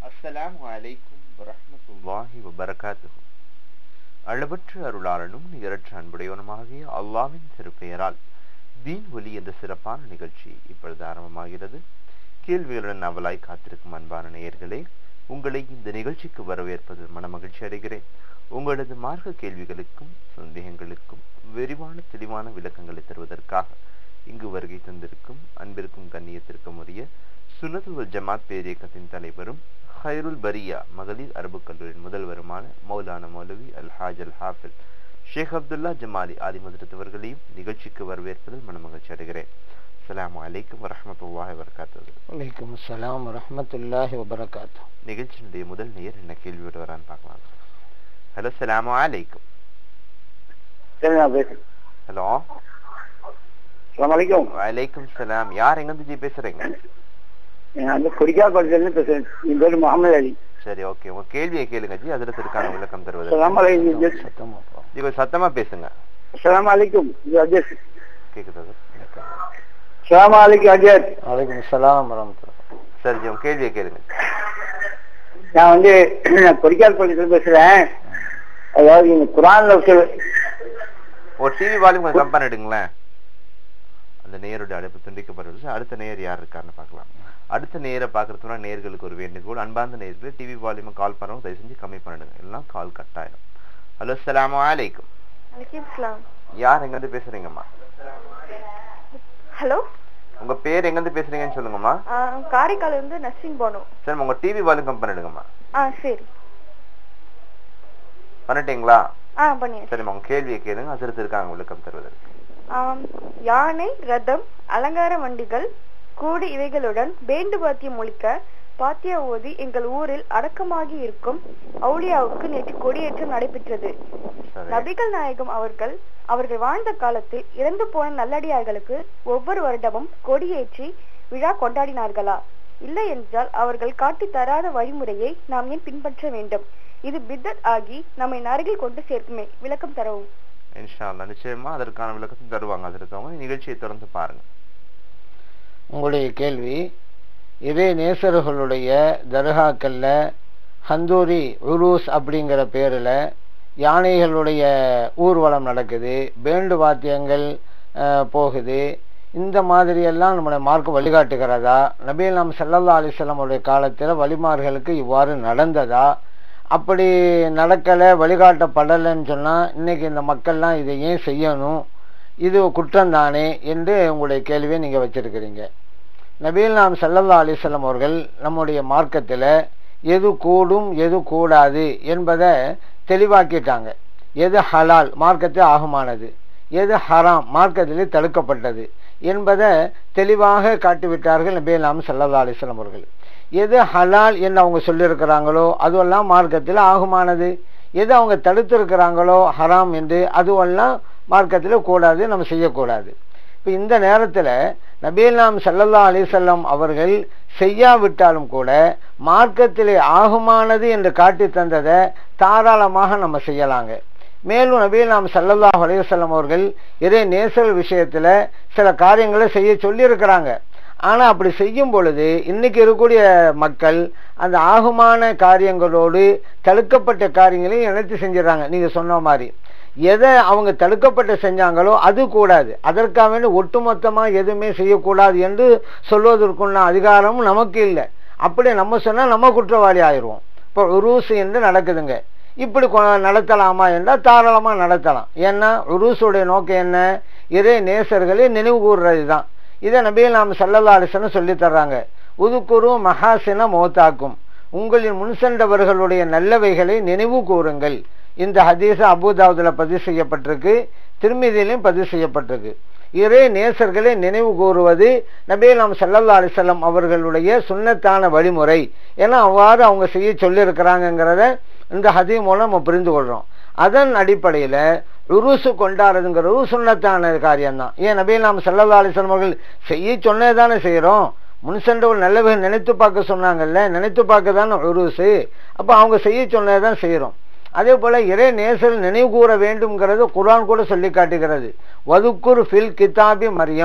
அஸ்ஸலாமு அலைக்கும் வரஹ்மத்துல்லாஹி வபரகாத்துஹு அளவற்ற அருளாளனும் நிகரற்ற அன்புடையவனுமாகிய அல்லாவின் திருப்பெயரால் தீன் ஒலி என்ற சிறப்பான நிகழ்ச்சி இப்பொழுது ஆரம்பமாகிறது கேள்விகளுடன் அவலாய் காத்திருக்கும் அன்பான நேயர்களே உங்களை இந்த நிகழ்ச்சிக்கு வரவேற்பது மனமகிழ்ச்சி அடைகிறேன் உங்களது மார்க்க கேள்விகளுக்கும் சந்தேகங்களுக்கும் விரிவான தெளிவான விளக்கங்களை தருவதற்காக இங்கு வருகை தந்திருக்கும் அன்பிற்கும் கண்ணியத்திற்கும் உரிய சுனதுல் ஜமாத் பேரியக்கத்தின் தலைவரும் ஹைருல் பரியா மகளிர் அரபு கல்லூரியின் முதல்வருமான மௌலானா மௌலவி அல் ஹாஜ் அல் ஹாஃபில் ஷேக் அப்துல்லா ஜமாலி ஆதி மதுரத்தவர்களையும் நிகழ்ச்சிக்கு வரவேற்பதில் மனமகிழ்ச்சி அடைகிறேன் அஸ்ஸலாமு அலைக்கும் வரஹ்மத்துல்லாஹி வபரகாத்துஹு வலைக்கம் அஸ்ஸலாம் வரஹ்மத்துல்லாஹி வபரகாத்து நிகழ்ச்சியினுடைய முதல் நேயர் என்ன கேள்வியோட வரான்னு பார்க்கலாம் ஹலோ அஸ்ஸலாமு அலைக்கும் சரி நான் பேசுறேன் ஹலோ அஸ்லாம் வலைக்கும் வலைக்கும் சலாம் யார் எங்கிருந்து ஜி பேசுறீங்க நான் வந்து கொடிக்கா காலேஜ்லேருந்து பேசுறேன் என் பேர் முகமது அலி சரி ஓகே உங்க கேள்வியை கேளுங்க ஜி அதுல இதற்கான விளக்கம் தருவது அஸ்லாம் வலைக்கும் ஜி சத்தமா போ. ஜி கொஞ்சம் சத்தமா பேசுங்க அஸ்லாம் வலைக்கும் இது அஜஸ் கேக்குதா சார்? அஸ்லாம் வலைக்கும் அஜஸ் வலைக்கம் அஸ்ஸலாம் வரஹ்மத்துல்லாஹ் சரி ஜி உங்க கேள்வியை கேளுங்க நான் வந்து கொடிக்கால் காலேஜ்ல பேசுறேன் அதாவது இந்த குரான்ல சில ஒரு டிவி வால்யூம் கொஞ்சம் கம் பண்ணிடுங்களேன் அந்த நேயருடைய அழைப்பு துண்டிக்கப்படுவது அடுத்த நேயர் யார் இருக்காருன்னு பார்க்கலாம் அடுத்த நேயரை பார்க்கறதுனா நேயர்களுக்கு ஒரு வேண்டுகோள் அன்பார்ந்த நேயர்கள் டிவி வால்யூமை கால் பண்ணுறவங்க தயவு செஞ்சு கம்மி பண்ணிடுங்க எல்லாம் கால் கட் ஆயிடும் ஹலோ அஸ்ஸலாமு அலைக்கும் வலைக்கம் இஸ்லாம் யார் எங்கேருந்து பேசுறீங்கம்மா ஹலோ உங்க பேர் எங்கேருந்து பேசுறீங்கன்னு சொல்லுங்கம்மா காரைக்கால் இருந்து நர்சிங் போனோம் சரி உங்க டிவி வால்யூம் கம் பண்ணிடுங்கம்மா ஆ சரி பண்ணிட்டீங்களா ஆ பண்ணியாச்சு சரிம்மா உங்க கேள்வியை கேளுங்க அதிர்த்து இருக்காங்க விளக்கம் தருவதற்கு ஆம், யானை ரதம் அலங்கார வண்டிகள் கூடு இவைகளுடன் பேண்டு பாத்தியம் ஒழிக்க பாத்தியா ஓதி எங்கள் ஊரில் அடக்கமாகி இருக்கும் அவுலியாவுக்கு நேற்று கொடியேற்றம் நடைபெற்றது சரி நபிகள் நாயகம் அவர்கள் அவர்கள் வாழ்ந்த காலத்தில் இறந்து போன நல்லடியார்களுக்கு ஒவ்வொரு வருடமும் கொடியேற்றி விழா கொண்டாடினார்களா இல்லை என்றால் அவர்கள் காட்டித் தராத வழிமுறையை நாம் ஏன் பின்பற்ற வேண்டும் இது பித்தத் ஆகி நம்மை நரகில் கொண்டு சேர்க்குமே விளக்கம் தரவும் இன்ஷா அல்லாஹ் நிச்சயமா அதற்கான விளக்கத்தை தருவாங்க அது இருக்கவங்க நிகழ்ச்சியை தொடர்ந்து பாருங்க உங்களுடைய கேள்வி இதே நேசர்களுடைய தர்காக்கள்ல ஹந்தூரி உருஸ் அப்படிங்கிற பேரில் யானைகளுடைய ஊர்வலம் நடக்குது பேண்டு வாத்தியங்கள் அஹ், போகுது இந்த மாதிரியெல்லாம் நம்முடைய மார்க்கம் வழிகாட்டுகிறதா நபீல் நாம் சல்லல்லா அலிஸ்லாம் உடைய காலத்தில் வழிமார்களுக்கு இவ்வாறு நடந்ததா அப்படி நடக்கலை வழிகாட்டப்படலைன்னு சொன்னால் இன்னைக்கு இந்த மக்கள்லாம் இதை ஏன் செய்யணும் இது குற்றம்தானே என்று உங்களுடைய கேள்வியை நீங்கள் வச்சிருக்கிறீங்க நபீல் நாம் சல்லல்லா அலிஸ்லாம் அவர்கள் நம்முடைய மார்க்கத்தில் எது கூடும் எது கூடாது என்பதை தெளிவாக்கிட்டாங்க எது ஹலால் மார்க்கத்தில் ஆகுமானது எது ஹராம் மார்க்கத்திலே தடுக்கப்பட்டது என்பதை தெளிவாக காட்டிவிட்டார்கள் நபீல் நாம் சல்லல்லா அலிஸ்லாம் அவர்கள் எது ஹலால் என்று அவங்க சொல்லியிருக்கிறாங்களோ அதுவெல்லாம் மார்க்கத்தில் ஆகுமானது எது அவங்க தடுத்திருக்கிறாங்களோ ஹராம் என்று அதுவெல்லாம் மார்க்கத்தில் கூடாது நம்ம செய்யக்கூடாது இப்போ இந்த நேரத்தில் நபீல் நாம் சல்லல்லா அலிசல்லாம் அவர்கள் செய்யாவிட்டாலும் கூட மார்க்கத்திலே ஆகுமானது என்று காட்டி தந்ததை தாராளமாக நம்ம செய்யலாங்க மேலும் நபீல் நாம் சல்லல்லாஹ் அலைவசல்லம் அவர்கள் இறை நேசல் விஷயத்தில் சில காரியங்களை செய்ய சொல்லியிருக்கிறாங்க ஆனால் அப்படி செய்யும் பொழுது இன்னைக்கு இருக்கக்கூடிய மக்கள் அந்த ஆகுமான காரியங்களோடு தடுக்கப்பட்ட காரியங்களையும் இணைத்து செஞ்சிடறாங்க நீங்கள் சொன்ன மாதிரி எதை அவங்க தடுக்கப்பட்டு செஞ்சாங்களோ அது கூடாது அதற்காக வேண்டி ஒட்டுமொத்தமாக எதுவுமே செய்யக்கூடாது என்று சொல்வதற்குள்ள அதிகாரமும் நமக்கு இல்லை அப்படி நம்ம சொன்னால் நம்ம குற்றவாளி ஆயிடுவோம் இப்போ உருசு என்று நடக்குதுங்க இப்படி கொ- நடத்தலாமா என்றால் தாராளமாக நடத்தலாம் ஏன்னா உருசுடைய நோக்கம் என்ன இறை நேசர்களை நினைவு கூறுறது தான் இதை நபிகள் நாம் சல்லல்லா அலிசன்னு சொல்லி தர்றாங்க உதுக்குரு மகாசின மோத்தாக்கும் உங்களின் முன் சென்றவர்களுடைய நல்லவைகளை நினைவு கூறுங்கள் இந்த ஹதீஸ் அபுதாவுதுல பதிவு செய்யப்பட்டிருக்கு திருமதியிலும் பதிவு செய்யப்பட்டிருக்கு இறை நேசர்களை நினைவு கூறுவது நபிகள் நாம் சல்லல்லா அலிசல்லாம் அவர்களுடைய சுன்னத்தான வழிமுறை ஏன்னா அவ்வாறு அவங்க செய்ய சொல்லியிருக்கிறாங்கங்கிறத இந்த ஹதி மூலம் நம்ம புரிந்து கொள்றோம் அதன் அடிப்படையில் உருசு கொண்டாடுறதுங்கிறது சுண்ணத்தான காரியம்தான் ஏன் நபீல் நாம் சல்லல்லா அலிஸ்லாம் அவர்கள் செய்ய சொன்னது தானே செய்கிறோம் முன் சென்றவர் நல்லவை நினைத்து பார்க்க சொன்னாங்கல்ல நினைத்து பார்க்க தானே உருசு அப்போ அவங்க செய்ய சொன்னதை தான் செய்கிறோம் அதே போல இறை நேசல் நினைவு கூற வேண்டும்ங்கிறது குர்ஆன் கூட சொல்லி காட்டுகிறது வதுக்குர் ஃபில் கிதாபி மரியம்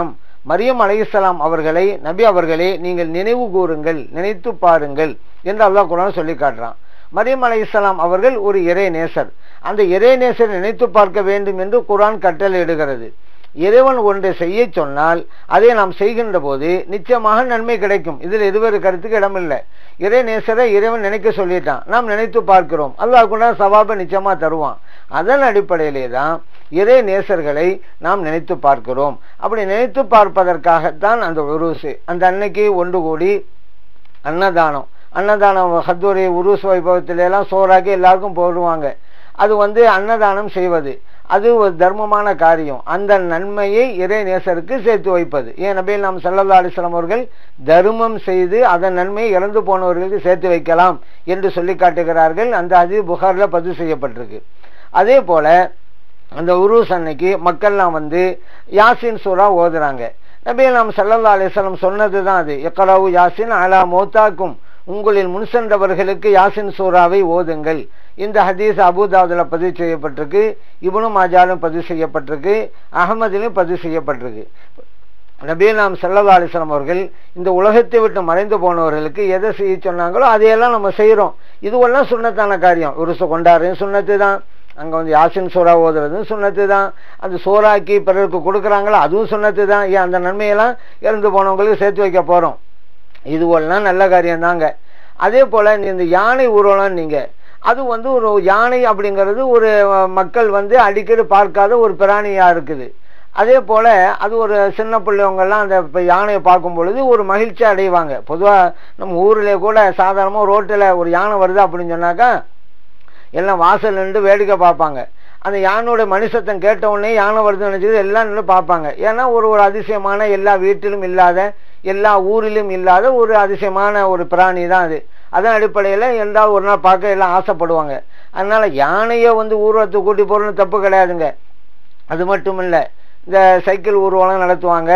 மரியம் அலைஹிஸ்ஸலாம் அவர்களை நபி அவர்களே நீங்கள் நினைவு கூறுங்கள் நினைத்து பாருங்கள் என்று அல்லாஹ் குரான் சொல்லி காட்டுறான் மரியம் அலைஹிஸ்ஸலாம் அவர்கள் ஒரு இறை நேசர் அந்த இறை நேசர் நினைத்து பார்க்க வேண்டும் என்று குரான் கட்டளையிடுகிறது இறைவன் ஒன்றை செய்ய சொன்னால் அதை நாம் செய்கின்ற போது நிச்சயமாக நன்மை கிடைக்கும் இதில் இருவேறு கருத்துக்கு இடமில்லை இறை நேசரை இறைவன் நினைக்க சொல்லிட்டான் நாம் நினைத்து பார்க்கிறோம் அல்லாஹ் கூட சவாபை நிச்சயமா தருவான் அதன் அடிப்படையிலே தான் இறை நேசர்களை நாம் நினைத்து பார்க்கிறோம் அப்படி நினைத்து பார்ப்பதற்காகத்தான் அந்த உருசு அந்த அன்னைக்கு ஒன்று கூடி அன்னதானம் அன்னதானம் ஹத்தூரி உருஸ் வைபவத்தில எல்லாம் சோறாக்கி எல்லாருக்கும் போடுவாங்க அது வந்து அன்னதானம் செய்வது அது ஒரு தர்மமான காரியம் அந்த நன்மையை இறை நேசருக்கு சேர்த்து வைப்பது ஏன் நபில் நாம் சல்லல்லா அலிஸ்லாம் அவர்கள் தர்மம் செய்து அதன் நன்மையை இறந்து போனவர்களுக்கு சேர்த்து வைக்கலாம் என்று சொல்லி காட்டுகிறார்கள் அந்த அது புகார்ல பதிவு செய்யப்பட்டிருக்கு அதே போல அந்த உருஸ் அன்னைக்கு மக்கள்லாம் வந்து யாசின் சூறா ஓதுறாங்க நபில் நாம் சல்லல்லா அலிஸ்லாம் சொன்னது தான் அது எக்கராவு யாசின் அலா மோத்தாக்கும் உங்களில் முன் சென்றவர்களுக்கு யாசின் சூறாவை ஓதுங்கள் இந்த ஹதீஸ் அபுதாதுல பதிவு செய்யப்பட்டிருக்கு இப்னு மாஜாலும் பதிவு செய்யப்பட்டிருக்கு அகமதிலும் பதிவு செய்யப்பட்டிருக்கு நபீலாம் சல்லா அலிஸ்லாம் அவர்கள் இந்த உலகத்தை விட்டு மறைந்து போனவர்களுக்கு எதை செய்ய சொன்னாங்களோ அதையெல்லாம் நம்ம செய்கிறோம் இதுவெல்லாம் சுண்ணத்தான காரியம் ஒரு கொண்டாடுறது சுண்ணத்து தான் அங்கே வந்து யாசின் சோறா ஓதுறதும் சுண்ணத்து தான் அந்த சோறாக்கி பிறருக்கு கொடுக்குறாங்களோ அதுவும் சுண்ணத்து தான் ஏன் அந்த நன்மையெல்லாம் இறந்து போனவங்களுக்கு சேர்த்து வைக்க போகிறோம் இதுவெல்லாம் நல்ல காரியம் தாங்க அதே போல் இந்த யானை ஊர்வலம் நீங்கள் அது வந்து ஒரு யானை அப்படிங்கிறது ஒரு மக்கள் வந்து அடிக்கடி பார்க்காத ஒரு பிராணியாக இருக்குது அதே போல் அது ஒரு சின்ன பிள்ளைவங்கெல்லாம் அந்த இப்போ யானையை பார்க்கும் பொழுது ஒரு மகிழ்ச்சி அடைவாங்க பொதுவாக நம்ம ஊரில் கூட சாதாரணமாக ரோட்டில் ஒரு யானை வருது அப்படின்னு சொன்னாக்கா எல்லாம் வாசல் நின்று வேடிக்கை பார்ப்பாங்க அந்த யானையோட மனுஷத்தம் கேட்ட உடனே யானை வருதுன்னு நினச்சது எல்லாம் நின்று பார்ப்பாங்க ஏன்னா ஒரு ஒரு அதிசயமான எல்லா வீட்டிலும் இல்லாத எல்லா ஊரிலும் இல்லாத ஒரு அதிசயமான ஒரு பிராணி தான் அது அதன் அடிப்படையில் எந்தாவது ஒரு நாள் பார்க்க எல்லாம் ஆசைப்படுவாங்க அதனால யானையை வந்து ஊர்வலத்தை கூட்டி போகிறோன்னு தப்பு கிடையாதுங்க அது மட்டும் இல்லை இந்த சைக்கிள் ஊர்வலம் நடத்துவாங்க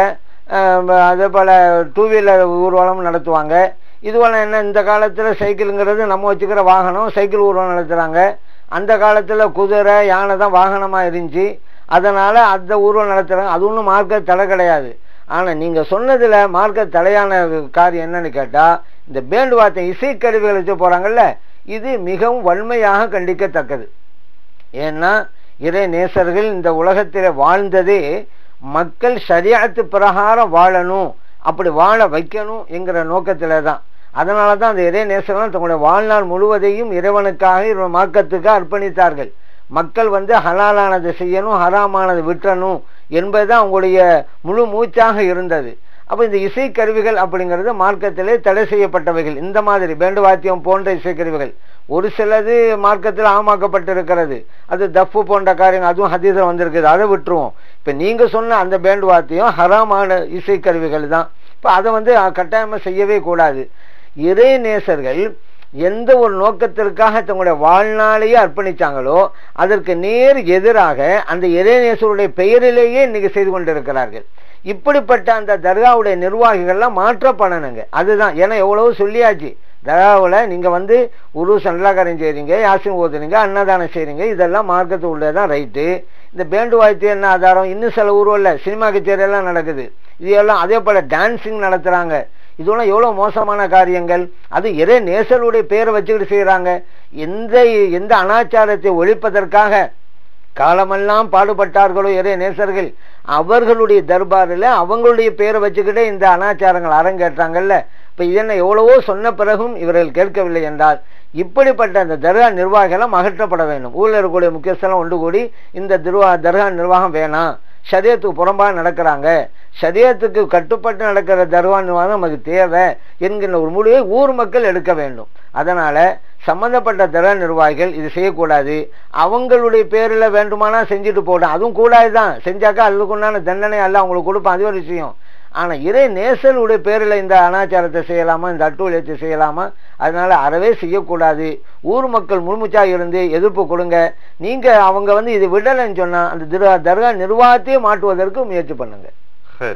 அதே போல் டூ வீலர் ஊர்வலம் நடத்துவாங்க இதுவெல்லாம் என்ன இந்த காலத்தில் சைக்கிளுங்கிறது நம்ம வச்சுக்கிற வாகனம் சைக்கிள் ஊர்வலம் நடத்துகிறாங்க அந்த காலத்தில் குதிரை யானை தான் வாகனமாக இருந்துச்சு அதனால் அந்த ஊர்வலம் நடத்துகிறாங்க அது ஒன்றும் மார்க்க தடை கிடையாது ஆனால் நீங்கள் சொன்னதில் மார்க்க தலையான காரியம் என்னன்னு கேட்டால் இந்த பேண்டு வார்த்தை இசைக்கருவிகள் வச்சு போகிறாங்கல்ல இது மிகவும் வன்மையாக கண்டிக்கத்தக்கது ஏன்னா இறை நேசர்கள் இந்த உலகத்தில் வாழ்ந்ததே மக்கள் சரியாத்து பிரகாரம் வாழணும் அப்படி வாழ வைக்கணும் என்கிற நோக்கத்தில் தான் அதனால தான் அந்த இறை நேசர்கள் தங்களுடைய வாழ்நாள் முழுவதையும் இறைவனுக்காக மார்க்கத்துக்காக அர்ப்பணித்தார்கள் மக்கள் வந்து ஹலாலானதை செய்யணும் ஹராமானதை விட்டணும் என்பதுதான் அவங்களுடைய முழு மூச்சாக இருந்தது அப்போ இந்த இசைக்கருவிகள் அப்படிங்கிறது மார்க்கத்திலே தடை செய்யப்பட்டவைகள் இந்த மாதிரி பேண்டு வாத்தியம் போன்ற இசைக்கருவிகள் ஒரு சிலது மார்க்கத்தில் ஆமாக்கப்பட்டிருக்கிறது அது தப்பு போன்ற காரியங்கள் அதுவும் ஹதீஸில் வந்திருக்குது அதை விட்டுருவோம் இப்போ நீங்கள் சொன்ன அந்த பேண்டு வாத்தியம் ஹராமான இசைக்கருவிகள் தான் இப்போ அதை வந்து கட்டாயமாக செய்யவே கூடாது இறை நேசர்கள் எந்த ஒரு நோக்கத்திற்காக தங்களுடைய வாழ்நாளையே அர்ப்பணிச்சாங்களோ அதற்கு நேர் எதிராக அந்த இறைநேசருடைய பெயரிலேயே இன்னைக்கு செய்து கொண்டிருக்கிறார்கள் இப்படிப்பட்ட அந்த தர்காவுடைய நிர்வாகிகள்லாம் மாற்றப்படணுங்க அதுதான் ஏன்னா எவ்வளவு சொல்லியாச்சு தர்காவில் நீங்கள் வந்து உரு சண்டலாக்காரம் செய்கிறீங்க யாசின் ஓதுறீங்க அன்னதானம் செய்கிறீங்க இதெல்லாம் மார்க்கத்து உள்ளதான் ரைட்டு இந்த பேண்டு வாய்த்து என்ன ஆதாரம் இன்னும் சில ஊர்வலில் சினிமா கச்சேரியெல்லாம் நடக்குது இது எல்லாம் அதே போல் டான்ஸிங் நடத்துகிறாங்க இதெல்லாம் எவ்வளோ மோசமான காரியங்கள் அது இறை நேசருடைய பேரை வச்சுக்கிட்டு செய்கிறாங்க எந்த எந்த அனாச்சாரத்தை ஒழிப்பதற்காக காலமெல்லாம் பாடுபட்டார்களோ இறை நேசர்கள் அவர்களுடைய தர்பாரில் அவங்களுடைய பேரை வச்சுக்கிட்டே இந்த அனாச்சாரங்கள் அரங்கேற்றாங்கல்ல இப்போ இதென்ன எவ்வளவோ சொன்ன பிறகும் இவர்கள் கேட்கவில்லை என்றால் இப்படிப்பட்ட அந்த தர்கா நிர்வாகிகளும் அகற்றப்பட வேண்டும் ஊரில் இருக்கக்கூடிய முக்கியஸ்தலம் ஒன்று கூடி இந்த திருவா தர்கா நிர்வாகம் வேணாம் சரியத்துக்கு புறம்பாக நடக்கிறாங்க சரியத்துக்கு கட்டுப்பட்டு நடக்கிற தர்கா நிர்வாகம் நமக்கு தேவை என்கின்ற ஒரு முடிவை ஊர் மக்கள் எடுக்க வேண்டும் அதனால சம்பந்தப்பட்ட தர நிர்வாகிகள் இது செய்யக்கூடாது அவங்களுடைய பேரில் வேண்டுமானா செஞ்சுட்டு போடும் அதுவும் கூடாது தான் செஞ்சாக்கா அதுக்குண்டான தண்டனை அல்ல அவங்களுக்கு கொடுப்பான் அது ஒரு விஷயம் ஆனால் இறை நேசலுடைய பேரில் இந்த அனாச்சாரத்தை செய்யலாமா இந்த அட்டூழியத்தை செய்யலாமா அதனால அறவே செய்யக்கூடாது ஊர் மக்கள் முழுமுச்சாக இருந்து எதிர்ப்பு கொடுங்க நீங்கள் அவங்க வந்து இது விடலைன்னு சொன்னால் அந்த திரு தர்கா நிர்வாகத்தையே மாட்டுவதற்கு முயற்சி பண்ணுங்க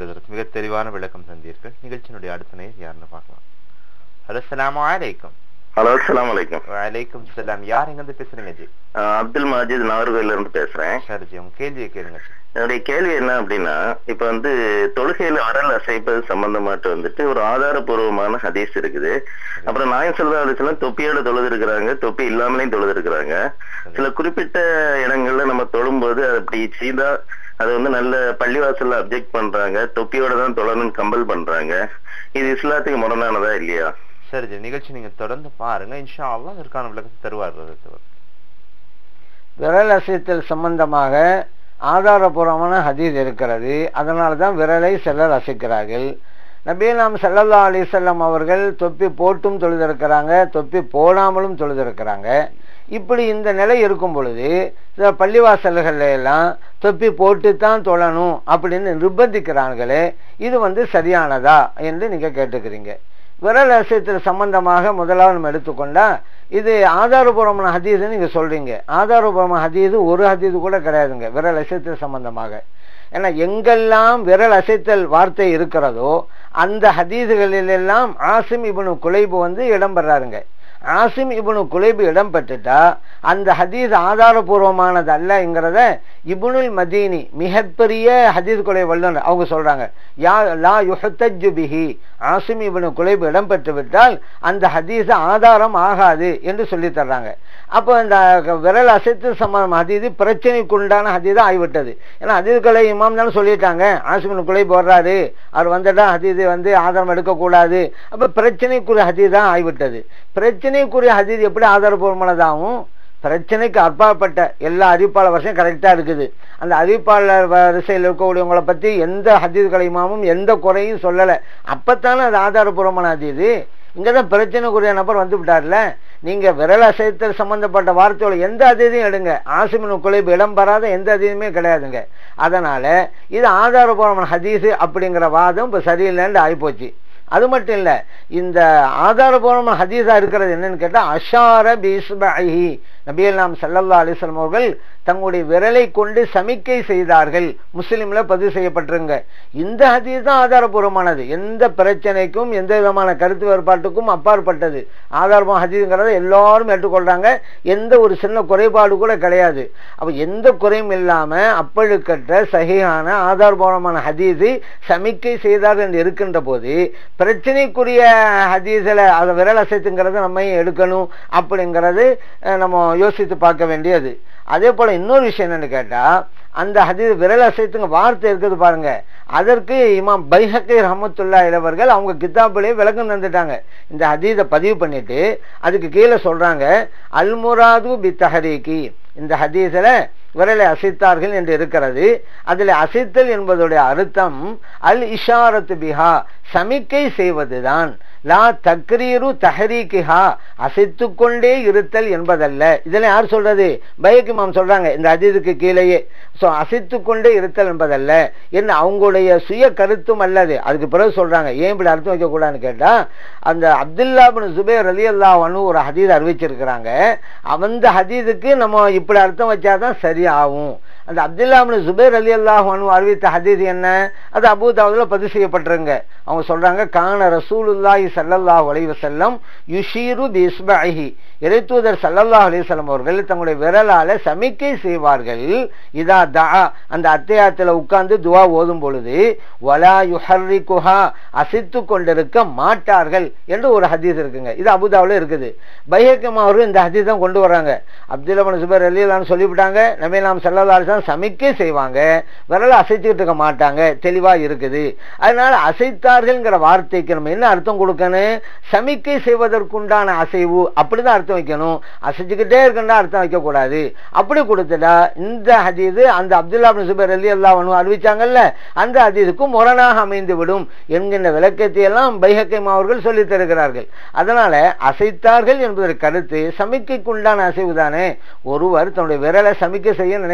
மிக தெளிவான விளக்கம் தந்தீர்கள் நிகழ்ச்சியினுடைய அடுத்த நேர் யாருன்னு பார்க்கலாம் ஹலோ அஸ்ஸலாமு அலைக்கும் ஹலோ அஸ்ஸலாமு அலைக்கும் வலைக்கும் சலாம் யார் எங்கிருந்து பேசுறீங்க ஜி அஹ் அப்துல் மாஜித் நாகர்கோயில இருந்து பேசுறேன் சரி ஜி உங்க கேள்வியை கேளுங்க ஜி என்னுடைய கேள்வி என்ன அப்படின்னா இப்ப வந்து தொழுகையில அரல் அசைப்பது சம்பந்தமாட்டு வந்துட்டு ஒரு ஆதாரபூர்வமான ஹதீஸ் இருக்குது அப்புறம் நாயம் சொல்லா அலிஸ்லாம் தொப்பியோட தொழுது இருக்கிறாங்க தொப்பி இல்லாமலேயும் தொழுது இருக்கிறாங்க சில குறிப்பிட்ட இடங்கள்ல நம்ம தொழும்போது அது அப்படி செய்தா அது வந்து நல்ல பள்ளிவாசல்ல அப்ஜெக்ட் பண்றாங்க தொப்பியோட தான் தொழணும்னு கம்பல் பண்றாங்க இது இஸ்லாத்துக்கு முரணானதா இல்லையா சரி ஜி நிகழ்ச்சி நீங்க தொடர்ந்து பாருங்க இன்ஷா அல்லாஹ் அதற்கான விளக்கத்தை தருவார் ரஹ்மத்துல்லாஹி. விரல் அசைத்தல் சம்பந்தமாக ஆதாரபூர்வமான ஹதீஸ் இருக்கிறது அதனால தான் விரலை சிலர் அசைக்கிறார்கள் நபீலாம் சல்லல்லா அலிசல்லம் அவர்கள் தொப்பி போட்டும் தொழுதிருக்கிறாங்க தொப்பி போடாமலும் தொழுதிருக்கிறாங்க இப்படி இந்த நிலை இருக்கும் பொழுது சில பள்ளிவாசல்கள்ல எல்லாம் தொப்பி போட்டு தான் தொழணும் அப்படின்னு நிர்பந்திக்கிறாங்களே இது வந்து சரியானதா என்று நீங்க கேட்டுக்கிறீங்க விரல் அசைத்தல் சம்பந்தமாக முதலாவது நம்ம எடுத்துக்கொண்டா இது ஆதாரபூர்வமான ஹதீஸ்னு நீங்க சொல்றீங்க ஆதாரபூர்வமான ஹதீஸ் ஒரு ஹதீஸ் கூட கிடையாதுங்க விரல் அசைத்தல் சம்பந்தமாக ஏன்னா எங்கெல்லாம் விரல் அசைத்தல் வார்த்தை இருக்கிறதோ அந்த ஹதீதுகளிலெல்லாம் ஆசிம் இப்னு குலைபு வந்து இடம்பெறாருங்க ஆசிம் இப்னு குலைபு இடம்பெற்றுட்டா அந்த ஹதீஸ் ஆதாரபூர்வமானது அல்லங்கிறத இப்னுல் மதீனி மிகப்பெரிய ஹதீஸ் கொலை வல்லுநர் அவங்க சொல்றாங்க யா லா யுஹத்தஜ்ஜு பிஹி ஆசிம் இப்னு குலைபு இடம்பெற்று விட்டால் அந்த ஹதீஸ் ஆதாரம் ஆகாது என்று சொல்லி தர்றாங்க அப்போ இந்த விரல் அசைத்து சம்பந்தம் ஹதீது பிரச்சனைக்குண்டான ஹதீதா ஆகிவிட்டது ஏன்னா ஹதீஸ் கொலை இமாம் தானே சொல்லிட்டாங்க ஆசிமின் குலைபு வர்றாரு அவர் வந்துட்டா ஹதீது வந்து ஆதாரம் எடுக்கக்கூடாது அப்போ பிரச்சனைக்குரிய ஹதீதான் ஆகிவிட்டது பிரச்சனைக்குரிய ஹதீது எப்படி ஆதாரபூர்வமானதாகும் பிரச்சனைக்கு அப்பாற்பட்ட எல்லா அறிவிப்பாளர் வரிசையும் கரெக்டாக இருக்குது அந்த அறிவிப்பாளர் வரிசையில் இருக்கக்கூடியவங்களை பற்றி எந்த ஹதீஸ் கலைமாமும் எந்த குறையும் சொல்லலை அப்பத்தானே அது ஆதாரபூர்வமான ஹதீது இங்கே தான் பிரச்சனைக்குரிய நபர் வந்து விட்டார்ல நீங்கள் விரல் அசைத்தல் சம்பந்தப்பட்ட வார்த்தையோட எந்த அதிதையும் எடுங்க ஆசிமின் குலைப்பு இடம் பெறாத எந்த அதிகமே கிடையாதுங்க அதனால இது ஆதாரபூர்வமான ஹதீஸு அப்படிங்கிற வாதம் இப்போ சரியில்லைன்னு ஆகிப்போச்சு அது மட்டும் இல்ல இந்த ஆதாரபூர்வமான ஹதீஸா இருக்கிறது என்னன்னு கேட்டா அஷார பீஸ்பஹி நபியல்லாம் சல்லல்லா அலிஸ்லாம் அவர்கள் தங்களுடைய விரலை கொண்டு சமிக்கை செய்தார்கள் முஸ்லிம்ல பதிவு செய்யப்பட்டிருங்க இந்த ஹதீஸ் தான் ஆதாரபூர்வமானது எந்த பிரச்சனைக்கும் எந்த விதமான கருத்து வேறுபாட்டுக்கும் அப்பாற்பட்டது ஆதாரமான ஹதீஸ்ங்கிறத எல்லாரும் ஏற்றுக்கொள்றாங்க எந்த ஒரு சின்ன குறைபாடு கூட கிடையாது அப்ப எந்த குறையும் இல்லாம அப்பழுக்கற்ற சகியான ஆதாரபூர்வமான ஹதீஸை சமிக்கை செய்தார்கள் என்று இருக்கின்ற போது பிரச்சனைக்குரிய ஹதீஸில் அதை விரல் அசைத்துங்கிறத நம்ம எடுக்கணும் அப்படிங்கிறது நம்ம யோசித்து பார்க்க வேண்டியது அதே போல இன்னொரு விஷயம் என்னன்னு கேட்டா அந்த ஹதீஸ் விரல் அசைத்துங்க வார்த்தை இருக்குது பாருங்க அதற்கு இமாம் பைஹக்கை ரஹமத்துல்லா இளவர்கள் அவங்க கித்தாப்பிலேயே விளக்கம் தந்துட்டாங்க இந்த ஹதீஸை பதிவு பண்ணிட்டு அதுக்கு கீழே சொல்றாங்க அல்முராது பி தஹரீகி இந்த ஹதீஸில் விரலை அசைத்தார்கள் என்று இருக்கிறது அதில் அசைத்தல் என்பதுடைய அர்த்தம் அல் இஷாரத்து பிஹா சமிக்கை செய்வதுதான் லா தக்ரீரு தஹரீகிஹா அசைத்து கொண்டே இருத்தல் என்பதல்ல இதில் யார் சொல்றது பயக்குமாம் சொல்றாங்க இந்த அதீதுக்கு கீழேயே ஸோ அசைத்து கொண்டே இருத்தல் என்பதல்ல என்ன அவங்களுடைய சுய கருத்தும் அல்லது அதுக்கு பிறகு சொல்றாங்க ஏன் இப்படி அர்த்தம் வைக்கக்கூடாதுன்னு கேட்டா அந்த அப்துல்லா பின் சுபேர் அலி அல்லாஹ்னு ஒரு ஹதீத் அறிவிச்சிருக்கிறாங்க அந்த ஹதீதுக்கு நம்ம இப்படி அர்த்தம் வச்சாதான் சரி ஆகும் அந்த அப்துல்லாபின் சுபேர் அலி அல்லாஹ் அறிவித்த ஹதீஸ் என்ன அது அபூதாவுல பதிவு செய்யப்பட்டிருங்க அவங்க சொல்றாங்க கான ரசூலுல்லாஹி சல்லல்லாஹு அலைஹி வஸல்லம் யுஷீரு பிஸ்பஹி இறைத்தூதர் சல்லல்லாஹு அலைஹி வஸல்லம் அவர்கள் தங்களுடைய விரலால சமிக்கை செய்வார்கள் இதா தா அந்த அத்தியாயத்துல உட்கார்ந்து துவா ஓதும் பொழுது வலா யுஹர்ரிகுஹா அசித்து கொண்டிருக்க மாட்டார்கள் என்று ஒரு ஹதீஸ் இருக்குங்க இது அபுதாவுல இருக்குது பைஹக்கம் அவர்கள் இந்த ஹதீஸ் தான் கொண்டு வர்றாங்க அப்துல்லாபின் சுபேர் அலி அல்லான்னு சொல்லிவிட்டாங்க நபீலாம் சல்லல்லாஹு அலைஹி வஸல்லம் சமிக்கை செய்வாங்க விரல அசைச்சுக்கிட்டு இருக்க மாட்டாங்க தெளிவா இருக்குது அதனால அசைத்தார்கள்ங்கிற வார்த்தைக்கு நம்ம என்ன அர்த்தம் கொடுக்கணும் சமிக்கை செய்வதற்குண்டான அசைவு அப்படிதான் அர்த்தம் வைக்கணும் அசைச்சுக்கிட்டே இருக்குன்னா அர்த்தம் வைக்க கூடாது அப்படி கொடுத்துட்டா இந்த ஹதீது அந்த அப்துல்லா பின் சுபேர் அலி அல்லா அறிவிச்சாங்கல்ல அந்த ஹதீதுக்கு முரணாக அமைந்து விடும் என்கின்ற விளக்கத்தை எல்லாம் பைஹக்கைம் அவர்கள் சொல்லித் தருகிறார்கள் அதனால அசைத்தார்கள் என்பதற்கு கருத்து சமிக்கைக்குண்டான அசைவு தானே ஒருவர் தன்னுடைய விரலை சமிக்கை செய்ய நினைக்கிறாரு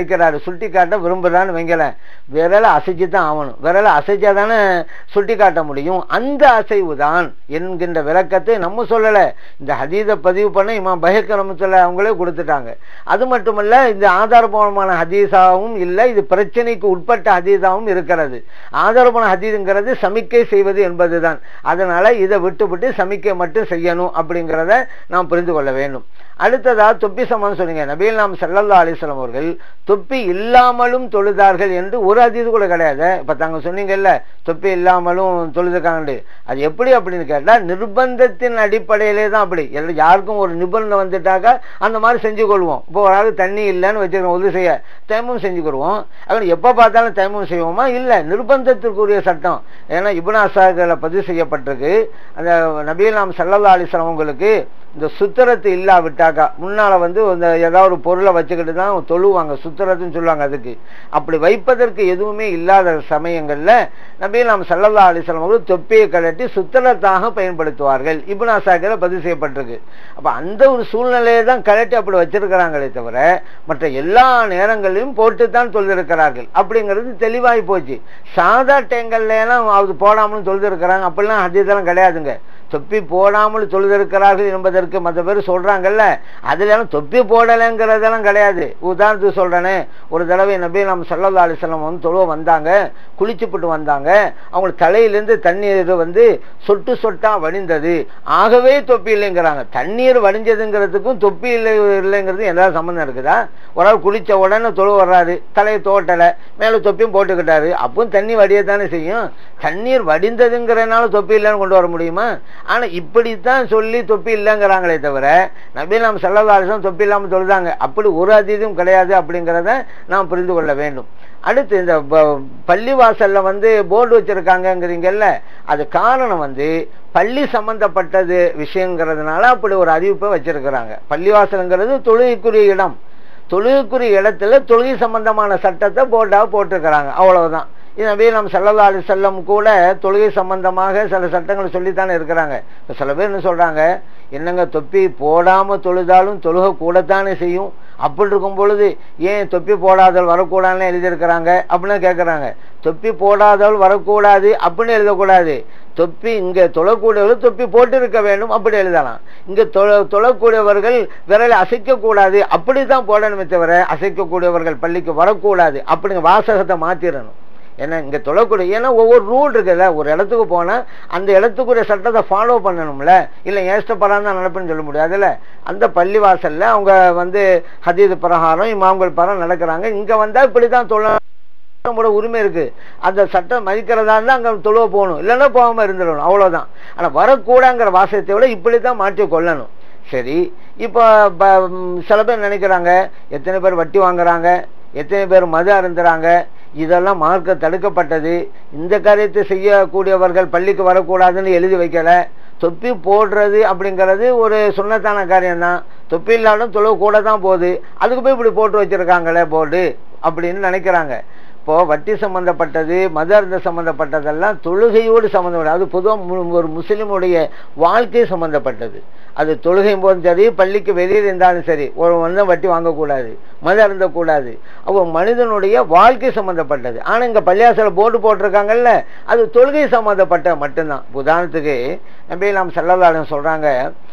சுட்டி காட்ட விரும்புறான்னு வைங்களேன் விரலை அசைச்சு தான் ஆகணும் விரலை அசைச்சா தானே சுட்டி காட்ட முடியும் அந்த அசைவு தான் என்கின்ற விளக்கத்தை நம்ம சொல்லலை இந்த ஹதீதை பதிவு பண்ண இமாம் பஹக்கரமத்தில் அவங்களே கொடுத்துட்டாங்க அது மட்டுமல்ல இந்த ஆதாரபூர்வமான ஹதீஸாவும் இல்லை இது பிரச்சனைக்கு உட்பட்ட ஹதீஸாவும் இருக்கிறது ஆதாரபூர்வமான ஹதீதுங்கிறது சமிக்கை செய்வது என்பதுதான் அதனால இதை விட்டுவிட்டு சமிக்கை மட்டும் செய்யணும் அப்படிங்கிறத நாம் புரிந்து கொள்ள வேண்டும் அடுத்ததா தொப்பி சமம் சொன்னீங்க நபீல் நாம் சல்லல்லா அலிஸ்லாம் அவர்கள் தொப்பி இல்லாமலும் தொழுதார்கள் என்று ஒரு அதீது கூட கிடையாது இப்ப தாங்க சொன்னீங்கல்ல தொப்பி இல்லாமலும் தொழுதுக்காங்க அது எப்படி அப்படின்னு கேட்டா நிர்பந்தத்தின் அடிப்படையிலே தான் அப்படி எல்லா- யாருக்கும் ஒரு நிபந்தனை வந்துட்டாக்கா அந்த மாதிரி செஞ்சு கொள்வோம் இப்போ ஒரு ஆளுக்கு தண்ணி இல்லைன்னு வச்சுக்கிறோம் உதவி செய்ய தைமம் செஞ்சு கொள்வோம் அவன் எப்போ பார்த்தாலும் தைமம் செய்வோமா இல்லை நிர்பந்தத்திற்குரிய சட்டம் ஏன்னா இபுன் அசாக்களை பதிவு செய்யப்பட்டிருக்கு அந்த நபீல் நாம் சல்லல்லா அலிஸ்லாம் அவங்களுக்கு இந்த சுத்திரத்து இல்லாவிட்டாக்கா முன்னால வந்து இந்த ஏதாவது ஒரு பொருளை வச்சுக்கிட்டு தான் தொழுவாங்க சுத்திரத்துன்னு சொல்லுவாங்க அதுக்கு அப்படி வைப்பதற்கு எதுவுமே இல்லாத சமயங்கள்ல நபீல் நாம் சல்லல்லா அலிஸ்லாம் அவர்கள் தொப்பியை கழட்டி சுத்திரத்தாக பயன்படுத்துவார்கள் இப்னு அசாக்கில் பதிவு செய்யப்பட்டிருக்கு அப்ப அந்த ஒரு சூழ்நிலையை தான் கழட்டி அப்படி வச்சிருக்கிறாங்களே தவிர மற்ற எல்லா நேரங்களிலும் போட்டு தான் தொழுதிருக்கிறார்கள் அப்படிங்கிறது தெளிவாகி போச்சு சாதா டேங்கல்ல எல்லாம் அது போடாமலும் தொழுதிருக்கிறாங்க அப்படிலாம் அதெல்லாம் கிடையாதுங்க தொப்பி போடாமல் தொழுதிருக்கிறார்கள் என்பதற்கு மற்ற பேர் சொல்றாங்கல்ல அதுல எல்லாம் தொப்பி போடலைங்கிறதெல்லாம் கிடையாது உதாரணத்துக்கு சொல்றேனே ஒரு தடவை நபி நம்ம சல்லல்லா அலிஸ்லாம் வந்து தொழுவ வந்தாங்க குளிச்சுப்புட்டு வந்தாங்க அவங்க தலையிலிருந்து தண்ணீர் வந்து சொட்டு சொட்டா வடிந்தது ஆகவே தொப்பி இல்லைங்கிறாங்க தண்ணீர் வடிஞ்சதுங்கிறதுக்கும் தொப்பி இல்லை இல்லைங்கிறது ஏதாவது சம்மந்தம் இருக்குதா ஒரு ஆள் குளிச்ச உடனே தொழு வர்றாரு தலையை தோட்டலை மேலே தொப்பியும் போட்டுக்கிட்டாரு அப்பவும் தண்ணி வடியத்தானே செய்யும் தண்ணீர் வடிந்ததுங்கிறனால தொப்பி இல்லைன்னு கொண்டு வர முடியுமா ஆனா இப்படித்தான் சொல்லி தொப்பி இல்லைங்கிறாங்களே தவிர நபி நாம் செல்லதாரிசம் தொப்பி இல்லாமல் தொழுதாங்க அப்படி ஒரு அதீதம் கிடையாது அப்படிங்கிறத நாம் புரிந்து கொள்ள வேண்டும் அடுத்து இந்த ப- பள்ளிவாசல்ல வந்து போர்டு வச்சிருக்காங்கங்கிறீங்கல்ல அது காரணம் வந்து பள்ளி சம்பந்தப்பட்டது விஷயங்கிறதுனால அப்படி ஒரு அறிவிப்பை வச்சிருக்கிறாங்க பள்ளிவாசலுங்கிறது தொழுகைக்குரிய இடம் தொழுகைக்குரிய இடத்துல தொழுகை சம்பந்தமான சட்டத்தை போர்டாக போட்டிருக்கிறாங்க அவ்வளவுதான் இது நபி நம்ம சல்லல்லா அலி செல்லம் கூட தொழுகை சம்பந்தமாக சில சட்டங்களை சொல்லித்தானே இருக்கிறாங்க இப்ப சில பேர் என்ன சொல்றாங்க என்னங்க தொப்பி போடாம தொழுதாலும் தொழுகை கூடத்தானே செய்யும் அப்படி இருக்கும் பொழுது ஏன் தொப்பி போடாதவள் வரக்கூடாதுன்னு எழுதியிருக்கிறாங்க அப்படின்னு கேட்குறாங்க தொப்பி போடாதவள் வரக்கூடாது அப்படின்னு எழுதக்கூடாது தொப்பி இங்க தொழக்கூடியவர்கள் தொப்பி போட்டு இருக்க வேண்டும் அப்படி எழுதலாம் இங்க தொழ தொழக்கூடியவர்கள் விரலை அசைக்க கூடாது அப்படிதான் போடணுமே தவிர அசைக்கக்கூடியவர்கள் பள்ளிக்கு வரக்கூடாது அப்படிங்க வாசகத்தை மாத்திரணும் ஏன்னா இங்க தொழக்கூடிய ஏன்னா ஒவ்வொரு ரூல் இருக்குல்ல ஒரு இடத்துக்கு போனா அந்த இடத்துக்குரிய சட்டத்தை ஃபாலோ பண்ணணும்ல இல்ல ஏஷ்டப்பரான் தான் நடப்புன்னு சொல்ல முடியாதுல்ல அந்த பள்ளி வாசல்ல அவங்க வந்து ஹதீது பிரகாரம் இமாம்கள் பரம் நடக்கிறாங்க இங்க வந்தா இப்படிதான் தொழ நம்மளோட உரிமை இருக்கு அந்த சட்டம் மதிக்கிறதா இருந்தா அங்க தொழுவ போகணும் இல்லைன்னா போகாம இருந்துடணும் அவ்வளவுதான் ஆனா வரக்கூடாங்கிற வாசகத்தை விட இப்படித்தான் மாற்றி கொள்ளணும் சரி இப்போ ப- ம், சில பேர் நினைக்கிறாங்க எத்தனை பேர் வட்டி வாங்குறாங்க எத்தனை பேர் மது அருந்துறாங்க இதெல்லாம் மார்க்க தடுக்கப்பட்டது இந்த காரியத்தை செய்யக்கூடியவர்கள் பள்ளிக்கு வரக்கூடாதுன்னு எழுதி வைக்கல தொப்பி போடுறது அப்படிங்கிறது ஒரு சுண்ணத்தான காரியம்தான் தொப்பி இல்லாலும் தொழுவு கூட தான் போகுது அதுக்கு போய் இப்படி போட்டு வச்சிருக்காங்களே போர்டு அப்படின்னு நினைக்கிறாங்க இப்போ வட்டி சம்பந்தப்பட்டது மத அருந்த சம்பந்தப்பட்டதெல்லாம் தொழுகையோடு சம்பந்தப்பட்டது அது பொதுவாக ஒரு முஸ்லிமுடைய வாழ்க்கை சம்பந்தப்பட்டது அது தொழுகையும் போதும் சரி பள்ளிக்கு வெளியில் இருந்தாலும் சரி ஒரு வந்து வட்டி வாங்கக்கூடாது மது அருந்தக்கூடாது அப்போ மனிதனுடைய வாழ்க்கை சம்பந்தப்பட்டது ஆனா இங்க பள்ளியாசல போர்டு போட்டிருக்காங்கல்ல அது தொழுகை சம்பந்தப்பட்ட மட்டும்தான் உதாரணத்துக்கு நபி நாம் செல்லலாளன் சொல்றாங்க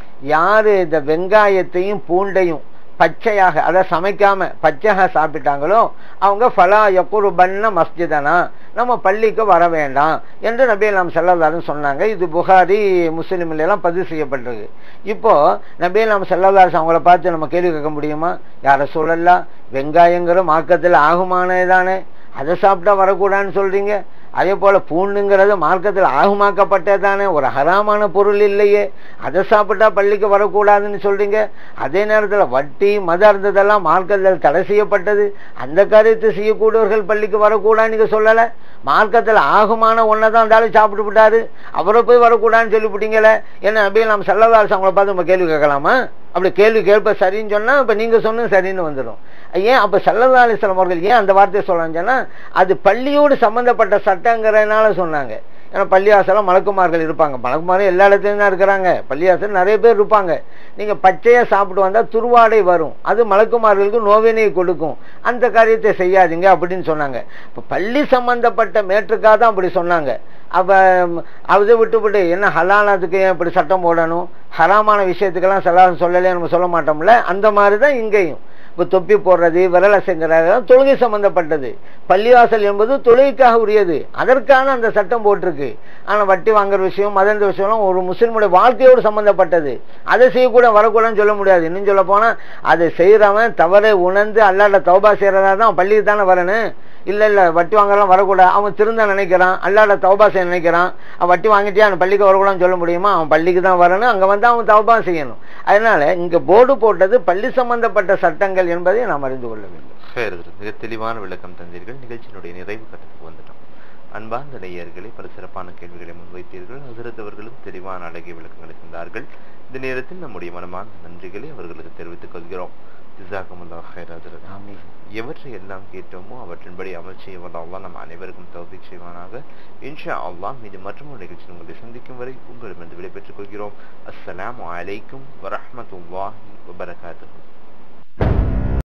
யாரு இந்த வெங்காயத்தையும் பூண்டையும் பச்சையாக அதை சமைக்காம பச்சையாக சாப்பிட்டாங்களோ அவங்க ஃபலா யக்குரு பண்ண மஸ்ஜிதனா நம்ம பள்ளிக்கு வர வேண்டாம் என்று நபி நாம் செல்லதாருன்னு சொன்னாங்க இது புகாரி முஸ்லிம்ல எல்லாம் பதிவு செய்யப்பட்டிருக்கு இப்போ நபி நாம் செல்லதாரு அவங்கள பார்த்து நம்ம கேள்வி கேட்க முடியுமா யார சொல்லலாம் வெங்காயங்கிற மார்க்கத்தில் ஆகுமானே தானே அதை சாப்பிட்டா வரக்கூடாதுன்னு சொல்றீங்க அதே போல பூண்டுங்கிறது மார்க்கத்தில் ஆகுமாக்கப்பட்டதானே ஒரு ஹராமான பொருள் இல்லையே அதை சாப்பிட்டா பள்ளிக்கு வரக்கூடாதுன்னு சொல்றீங்க அதே நேரத்தில் வட்டி மத அருந்ததெல்லாம் மார்க்கத்தில் தடை செய்யப்பட்டது அந்த காரியத்தை செய்யக்கூடியவர்கள் பள்ளிக்கு வரக்கூடாதுன்னு நீங்க சொல்லலை மார்க்கத்தில் ஆகுமான ஒன்றை தான் இருந்தாலும் சாப்பிட்டு விட்டாரு அவரை போய் வரக்கூடாதுன்னு சொல்லிவிட்டீங்களே என்ன அப்படியே நம்ம செல்லதாசு அவங்கள பார்த்து நம்ம கேள்வி கேட்கலாமா அப்படி கேள்வி கேட்ப சரின்னு சொன்னா இப்ப நீங்க சொன்னது சரின்னு வந்துடும் ஏன் அப்ப சல்லல்லா அலிஸ்லாம் அவர்கள் ஏன் அந்த வார்த்தையை சொல்றாங்கன்னா அது பள்ளியோடு சம்பந்தப்பட்ட சட்டங்கிறதுனால சொன்னாங்க ஏன்னா பள்ளிவாசலம் மலக்குமார்கள் இருப்பாங்க மலக்குமார்கள் எல்லா இடத்துலையும் தான் இருக்கிறாங்க பள்ளிவாசல் நிறைய பேர் இருப்பாங்க நீங்கள் பச்சையாக சாப்பிட்டு வந்தால் துருவாடை வரும் அது மலக்குமார்களுக்கு நோவினை கொடுக்கும் அந்த காரியத்தை செய்யாதீங்க அப்படின்னு சொன்னாங்க இப்போ பள்ளி சம்பந்தப்பட்ட மேற்றுக்காக தான் அப்படி சொன்னாங்க அப்போ அதை விட்டுவிட்டு என்ன ஹலானதுக்கு ஏன் இப்படி சட்டம் போடணும் ஹராமான விஷயத்துக்கெல்லாம் சலாம் சொல்லலையே நம்ம சொல்ல மாட்டோம்ல அந்த மாதிரி தான் இங்கேயும் இப்போ தொப்பி போடுறது விரல செங்குறது தொழுகை சம்பந்தப்பட்டது பள்ளிவாசல் என்பது தொழுகைக்காக உரியது அதற்கான அந்த சட்டம் போட்டிருக்கு ஆனால் வட்டி வாங்குற விஷயம் மதந்த விஷயம்லாம் ஒரு முஸ்லிமுடைய வாழ்க்கையோடு சம்பந்தப்பட்டது அதை செய்யக்கூட வரக்கூடாதுன்னு சொல்ல முடியாது இன்னும் சொல்ல போனால் அதை செய்கிறவன் தவறை உணர்ந்து அல்லாட தௌபா செய்கிறதா தான் பள்ளிக்கு தானே வரணும் இல்லை இல்லை வட்டி வாங்கலாம் வரக்கூடாது அவன் திருந்த நினைக்கிறான் அல்லாட தௌபா செய்ய நினைக்கிறான் அவன் வட்டி வாங்கிட்டியா அவன் பள்ளிக்கு வரக்கூடாதுன்னு சொல்ல முடியுமா அவன் பள்ளிக்கு தான் வரணும் அங்கே வந்து அவன் தௌபா செய்யணும் அதனால இங்கே போர்டு போட்டது பள்ளி சம்பந்தப்பட்ட சட்டங்கள் என்பதை நாம் அறிந்து கொள்ள வேண்டும் ஹேர் மிக தெளிவான விளக்கம் தந்தீர்கள் நிகழ்ச்சியினுடைய நிறைவு கட்டத்துக்கு வந்துட்டோம் அன்பார்ந்த நேயர்களே பல சிறப்பான கேள்விகளை முன்வைத்தீர்கள் ஹசரத் அவர்களும் தெளிவான அழகிய விளக்கங்களை தந்தார்கள் இந்த நேரத்தில் நம்முடைய மனமான நன்றிகளை அவர்களுக்கு தெரிவித்துக் கொள்கிறோம் ஜிசாக்கமுல்லா ஹைர் ஹசரத் ஆமீன் எவற்றை எல்லாம் கேட்டோமோ அவற்றின்படி அமல் செய்ய வல்ல அல்லாஹ் நம் அனைவருக்கும் தௌஃபீக் செய்வானாக இன்ஷா அல்லாஹ் மீது மற்றொரு நிகழ்ச்சி உங்களை சந்திக்கும் வரை உங்களிடமிருந்து விடைபெற்றுக் கொள்கிறோம் அஸ்ஸலாமு அலைக்கும் வரஹ்மத்துல்லாஹி வபரகாத்துஹு